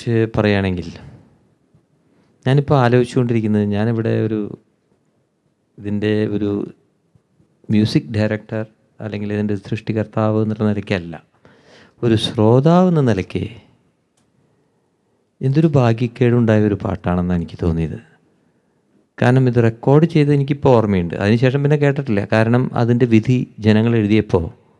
കുറിച്ച് പറയുകയാണെങ്കിൽ ഞാനിപ്പോൾ ആലോചിച്ചുകൊണ്ടിരിക്കുന്നത് ഞാനിവിടെ ഒരു ഇതിൻ്റെ ഒരു മ്യൂസിക് ഡയറക്ടർ അല്ലെങ്കിൽ ഇതിൻ്റെ സൃഷ്ടികർത്താവ് എന്നുള്ള നിലയ്ക്കല്ല ഒരു ശ്രോതാവ് എന്ന നിലയ്ക്ക് എന്തൊരു ഭാഗ്യക്കേടുണ്ടായ ഒരു പാട്ടാണെന്നാണ് എനിക്ക് തോന്നിയത് കാരണം ഇത് റെക്കോർഡ് ചെയ്ത് എനിക്കിപ്പോൾ ഓർമ്മയുണ്ട് അതിനുശേഷം പിന്നെ കേട്ടിട്ടില്ല കാരണം അതിൻ്റെ വിധി ജനങ്ങൾ എഴുതിയപ്പോൾ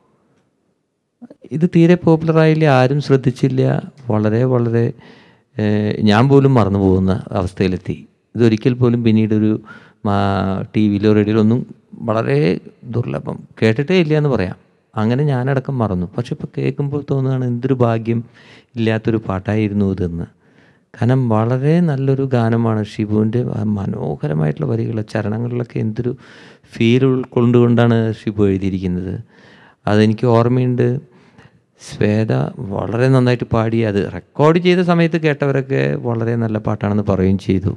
ഇത് തീരെ പോപ്പുലറായില്ല ആരും ശ്രദ്ധിച്ചില്ല വളരെ വളരെ ഏഹ്, ഞാൻ പോലും മറന്നു പോകുന്ന അവസ്ഥയിലെത്തി ഇതൊരിക്കൽ പോലും പിന്നീടൊരു ടി വിയിലോ റേഡിയോയിലോ ഒന്നും വളരെ ദുർലഭം കേട്ടിട്ടേ ഇല്ല എന്ന് പറയാം അങ്ങനെ ഞാനടക്കം മറന്നു പക്ഷെ ഇപ്പോൾ കേൾക്കുമ്പോൾ തോന്നുകയാണ് എന്തൊരു ഭാഗ്യം ഇല്ലാത്തൊരു പാട്ടായിരുന്നു ഇതെന്ന് കാരണം വളരെ നല്ലൊരു ഗാനമാണ് ഷിബുവിൻ്റെ ആ മനോഹരമായിട്ടുള്ള വരികൾ ചരണങ്ങളിലൊക്കെ എന്തൊരു ഫീൽ ഉൾക്കൊണ്ടുകൊണ്ടാണ് ഷിബു എഴുതിയിരിക്കുന്നത് അതെനിക്ക് ഓർമ്മയുണ്ട് ശ്വേത വളരെ നന്നായിട്ട് പാടി അത് റെക്കോർഡ് ചെയ്ത സമയത്ത് കേട്ടവരൊക്കെ വളരെ നല്ല പാട്ടാണെന്ന് പറയുകയും ചെയ്തു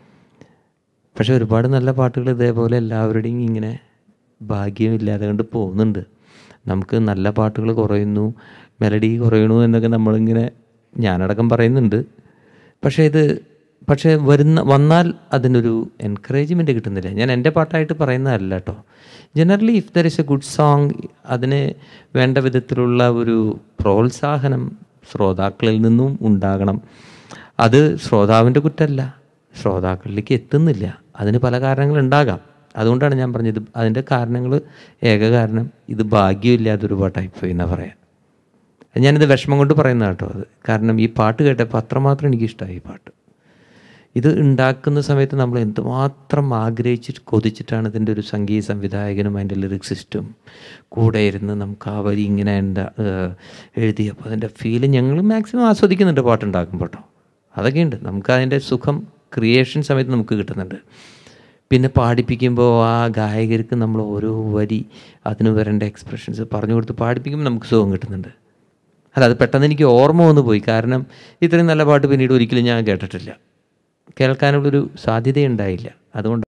പക്ഷെ ഒരുപാട് നല്ല പാട്ടുകൾ ഇതേപോലെ എല്ലാവരുടെയും ഇങ്ങനെ ഭാഗ്യമില്ലാതെ കൊണ്ട് പോകുന്നുണ്ട് നമുക്ക് നല്ല പാട്ടുകൾ കുറയുന്നു മെലഡി കുറയണു എന്നൊക്കെ നമ്മളിങ്ങനെ ഞാനടക്കം പറയുന്നുണ്ട് പക്ഷേ ഇത് പക്ഷേ വരുന്ന വന്നാൽ അതിനൊരു എൻകറേജ്മെൻറ്റ് കിട്ടുന്നില്ല ഞാൻ എൻ്റെ പാട്ടായിട്ട് പറയുന്നതല്ല കേട്ടോ generally if there is A good song അതിന് വേണ്ട വിധത്തിലുള്ള ഒരു പ്രോത്സാഹനം ശ്രോതാക്കളിൽ നിന്നും ഉണ്ടാകണം അത് ശ്രോതാവിൻ്റെ കുറ്റമല്ല ശ്രോതാക്കളിലേക്ക് എത്തുന്നില്ല അതിന് പല കാരണങ്ങളുണ്ടാകാം അതുകൊണ്ടാണ് ഞാൻ പറഞ്ഞത് അതിൻ്റെ കാരണങ്ങൾ ഏക കാരണം ഇത് ഭാഗ്യമില്ലാത്തൊരു പാട്ടായിപ്പോയി എന്നാ പറയാം ഞാനിത് വിഷമം കൊണ്ട് പറയുന്ന കേട്ടോ അത് കാരണം ഈ പാട്ട് കേട്ടപ്പോൾ അത്രമാത്രം എനിക്കിഷ്ടമായി ഈ പാട്ട് ഇത് ഉണ്ടാക്കുന്ന സമയത്ത് നമ്മൾ എന്തുമാത്രം ആഗ്രഹിച്ചിട്ട് കൊതിച്ചിട്ടാണ് ഇതിൻ്റെ ഒരു സംഗീത സംവിധായകനും അതിൻ്റെ ലിറിക്സിസ്റ്റും കൂടെ ഇരുന്ന് നമുക്ക് ആ വരി ഇങ്ങനെ എന്താ ഏഹ്, എഴുതിയപ്പോൾ അതിൻ്റെ ഫീല് ഞങ്ങൾ മാക്സിമം ആസ്വദിക്കുന്നുണ്ട് പാട്ടുണ്ടാക്കുമ്പോൾ കേട്ടോ അതൊക്കെയുണ്ട് നമുക്ക് അതിൻ്റെ സുഖം ക്രിയേഷൻ സമയത്ത് നമുക്ക് കിട്ടുന്നുണ്ട് പിന്നെ പാടിപ്പിക്കുമ്പോൾ ആ ഗായകർക്ക് നമ്മൾ ഓരോ വരി അതിന് വരേണ്ട എക്സ്പ്രഷൻസ് പറഞ്ഞു കൊടുത്ത് പാടിപ്പിക്കുമ്പോൾ നമുക്ക് സുഖം കിട്ടുന്നുണ്ട് അല്ല അത് പെട്ടെന്ന് എനിക്ക് ഓർമ്മ വന്നു പോയി കാരണം ഇത്രയും നല്ല പാട്ട് പിന്നീട് ഒരിക്കലും ഞാൻ കേട്ടിട്ടില്ല കേൾക്കാനുള്ളൊരു സാധ്യതയുണ്ടായില്ല അതുകൊണ്ട്